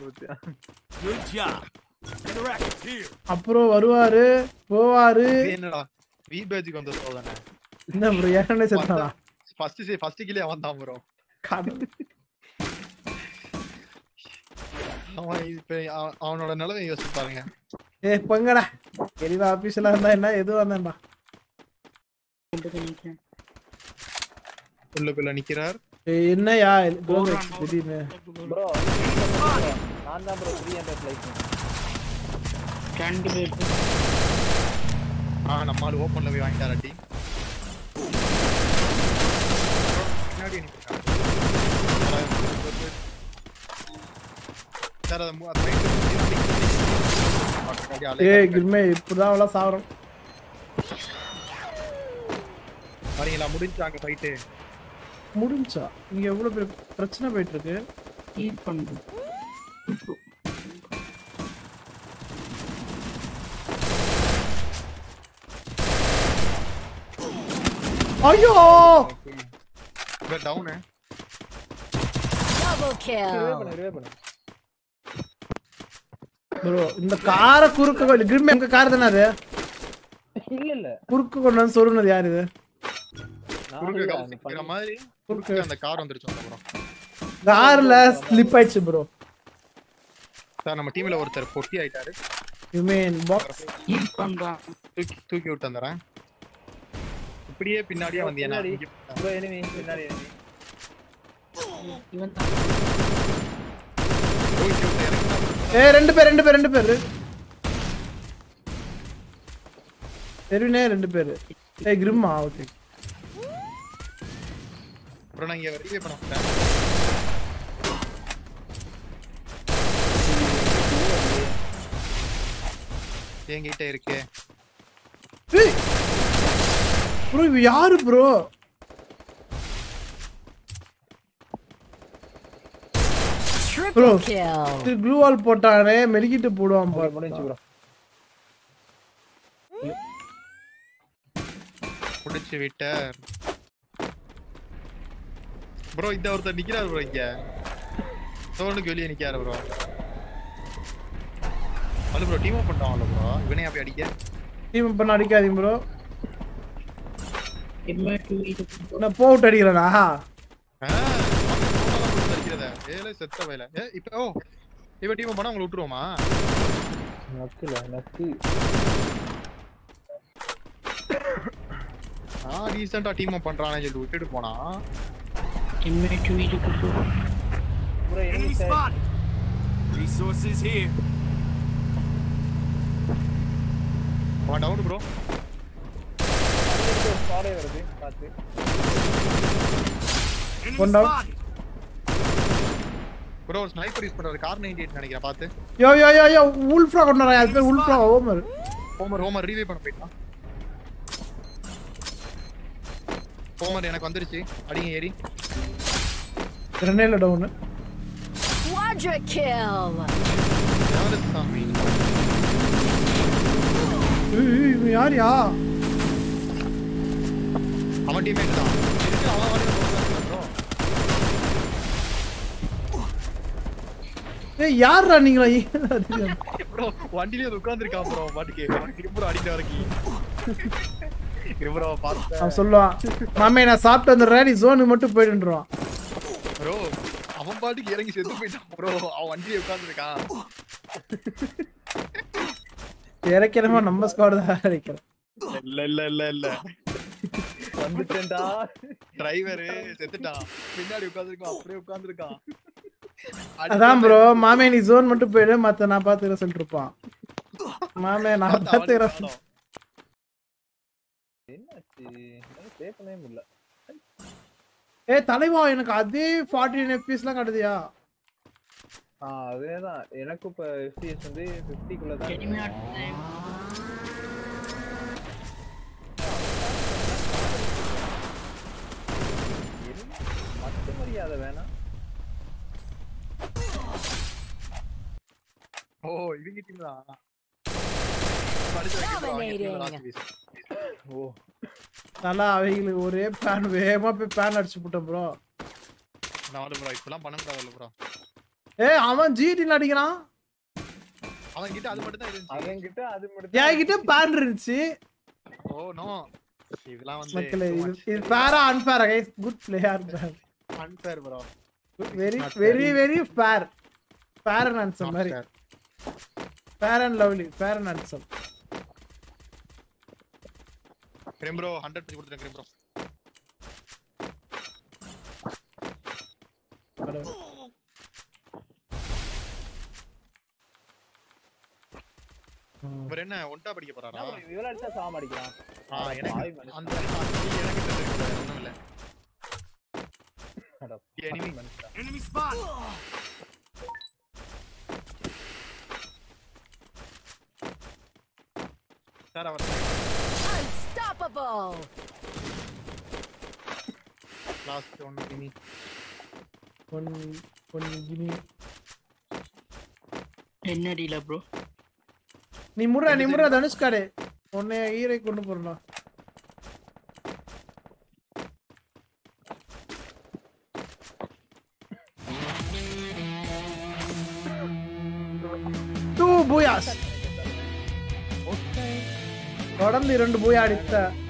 பத்தியா Good job. Interactive here. அப்புறம் வருவாரு போவாரு இது என்னடா வி பேஜுக்கு வந்த சோதனை என்ன ப்ரோ ஏற்கனவே செத்தானா ஃபர்ஸ்ட் சே ஃபர்ஸ்ட் கிலே அவன் தான் ப்ரோ கடவுள். அவன் இப்ப அவ- அவனோட நிலைமை யோசிச்சு பாருங்க ஏ பொங்கடா எரிவா ஆபீஸ்ல இருந்தா என்ன எதுவும் வந்தேன்டா உள்ளுக்குள்ள நிக்கிறார் ஏய், என்னய்யா கோமேக்ஸ் திடீர்னு ப்ரோ நான் தான் ப்ரோ த்ரீ ஹண்ட்ரட் லைக் ஆ நம்ம ஆளு ஓப்பன்ல போய் வாங்கிட்டாரா டீம் பின்னாடி நிக்கிறான். சார் அது மு- அது right side முன்னாடி பின்னாடி அலை ஏய் காட்டுங்க. கிருமே இப்படிதான் அவ்வளோ சாவரம் வரீங்களா முடிஞ்சாங்க ஃபைட்டு முடிஞ்சா இங்க எவ்வளவு பெரிய பிரச்சனை போயிட்டு இருக்கு ஐயோ இவர் டவுனு Double ரிவே kill. பண்ணு ரிவே பண்ணு ப்ரோ இந்த காரை குறுக்க கொண்டு கிருமே உங்க கார் தானே அது இல்ல இல்ல குறுக்க கொண்டு வந்து சொருனது யார் இது நான் குறுக்க இல்ல, கவுசி நீ நிக்கிற பண்ணு. மாதிரி குறுக்க குறுக்க அந்த கார் வந்துருச்சு அப்புறம் கார்ல ஸ்லிப் ஆயிடுச்சு ப்ரோ சார் நம்ம டீம்ல ஒருத்தர் பொட்டி ஆயிட்டாரு யூ மீன் பாக்ஸ் தூக்கி தூக்கி விட்டு வந்துடுறேன் இப்படியே பின்னாடியே வந்து என்ன பின்னாடி. ப்ரோ எனிமி பின்னாடி enemy. ஏய் ரெண்டு பேர் ரெண்டு பேர் ரெண்டு பேர் தெரிவினே ரெண்டு பேர் ஏய் கிரிம்மா ஓகே அப்புறம் நான் இங்க ரிவே பண்ண மாட்டேன் என்கிட்ட இருக்கு ஏய் ப்ரோ இவ யாரு ப்ரோ Triple Bro. kill. இது க்ளூ வால் போட்டானே மெலிக்கிட்டு போடுவான் Okay, பாரு முடிஞ்சு ப்ரோ புடிச்சு விட்டார் ப்ரோ இந்த ஒருத்தர் நிக்கிறாரு ப்ரோ இங்க சோனுக்கு வெளியே நிக்காரு ப்ரோ அது ப்ரோ டீம் அப் பண்ணிட்டான் ப்ரோ இவனே அப்படி அடிக்க டீம் பண்ண அடிக்காதீங்க ப்ரோ நான் போட்டு அடிக்கிறேனா ஆ, அவன் சோனால போட்டு அடிக்கிறத. ஏலே செத்த வேலை ஏ இப்ப ஓ இப்ப டீம் பண்ணா உங்களை விட்டுருவோமா நக்குல நக்கு நான் ரீசெண்டா டீம் அப் பண்றானே சொல்லிட்டு விட்டுட்டு போனா bro Enemy enemy sir spotted. Resources here. அவன் டவுன் ப்ரோ ஒரு பாறை வருது பார்த்து Enemy One down. spotted. Bro ஒரு ஸ்னைப்பர் யூஸ் பண்றாரு கார் 98 நினைக்கிறேன் பாத்து யோ யோ யோ யோ உல்ஃப்ரா கொண்டு வரேன் அது பேர் உல்ஃப்ரா ஓமர் ஹோமர் ஹோமர் ரீவே பண்ண போயிட்டான் ஹோமர் எனக்கு வந்துருச்சு அடிங்க ஏறி கிரனேல டவுன் Quadra kill. யாரு சாமி இவன் யாரியா அவன் டீம்மேட் தான் இருக்கு அவன் வரையும் ப்ரோ ஏய் யாரா நீங்களா ப்ரோ வண்டிலே உட்கார்ந்திருக்கான் ப்ரோ பாட்டுக்கு திரும்ப அடிக்கிற வரைக்கும் ப்ரோ பார்த்தேன் அவன் சொல்லுவான் மாமே நான் சாப்பிட்டு வந்துடுறேன் நீ ஜோனுக்கு மட்டும் போயிடுன்றான் ப்ரோ அவன் பாட்டுக்கு இறங்கி செத்து போயிட்டான் ப்ரோ அவன் வண்டிலே உட்கார்ந்திருக்கான் இறக்கிறமா நம்ம ஸ்குவாட் தான் இறக்கிறேன் இல்ல இல்ல இல்ல இல்ல வந்துட்டேன்டா டிரைவர் செத்துட்டான் பின்னாடி உட்கார்ந்திருக்கான் அப்படியே உட்கார்ந்திருக்கான் அதான் ப்ரோ மாமே நீ ஜோன் மட்டும் போயிடு மத்த நான் பாத்துக்கிறேன் சொல்லிட்டு இருப்பான் மாமே நான் பாத்துக்கிறேன் என்னாச்சு என்னால சேவ் பண்ணவே முடியல ஏய் தலைவா எனக்கு அதே ஃபார்ட்டி நைன் எஃபிஎஸ்லாம் காட்டுதியா ஆ அதேதான் எனக்கும் இப்ப எஃபிஎஸ் வந்து 50 குள்ள தான் மத்த மரியாதை வேணாம் ஓ இவங்க டீம் தான் படிச்சு வைக்கிறது அவங்க team தான் last piece. ஓ தலா அவைகளுக்கு ஒரே பேன் வேகமா போய் பேன் அடிச்சு போட்டேன் ப்ரோ நான் வந்து ப்ரோ இப்பெல்லாம் பண்ண முடியாது ப்ரோ ஏ அவன் ஜிடி அடிக்கிறான் அவன் கிட்ட அது மட்டும் தான் இருந்துச்சு அவன்கிட்ட அது மட்டும் என்கிட்ட பேர் இருந்துச்சு ஓ நோ இதெல்லாம் மக்களே இது வந்து இது ஃபேரா அன்ஃபேரா guys good player unfair bro very Not very very fair fair and handsome மாதிரி fair and lovely fair and handsome cream bro 100 பண்ணி கொடுத்துறேன் கிரேம் ப்ரோ இவர் என்ன ஒன்டா படிக்க போறாரா இவ்வளவு அடிச்சா சாம அடிக்கிறான் ஆ எனக்கு பாய் மனுஷன். அந்த அந்த எனக்கு தெரிஞ்சது ஒண்ணும் இல்ல அட enemy. மனுஷன். Enemy spot. சார் அவர் Unstoppable. லாஸ்ட் ஒன் கிமி ஒன் ஒன் கிமி என்னடில ப்ரோ நீ முடுறா நீ முடுறா தனுஷ்காடு உன்னை ஈரை கொண்டு போறா டூ பூயாஸ் தொடர்ந்து இரண்டு பூயா அடித்த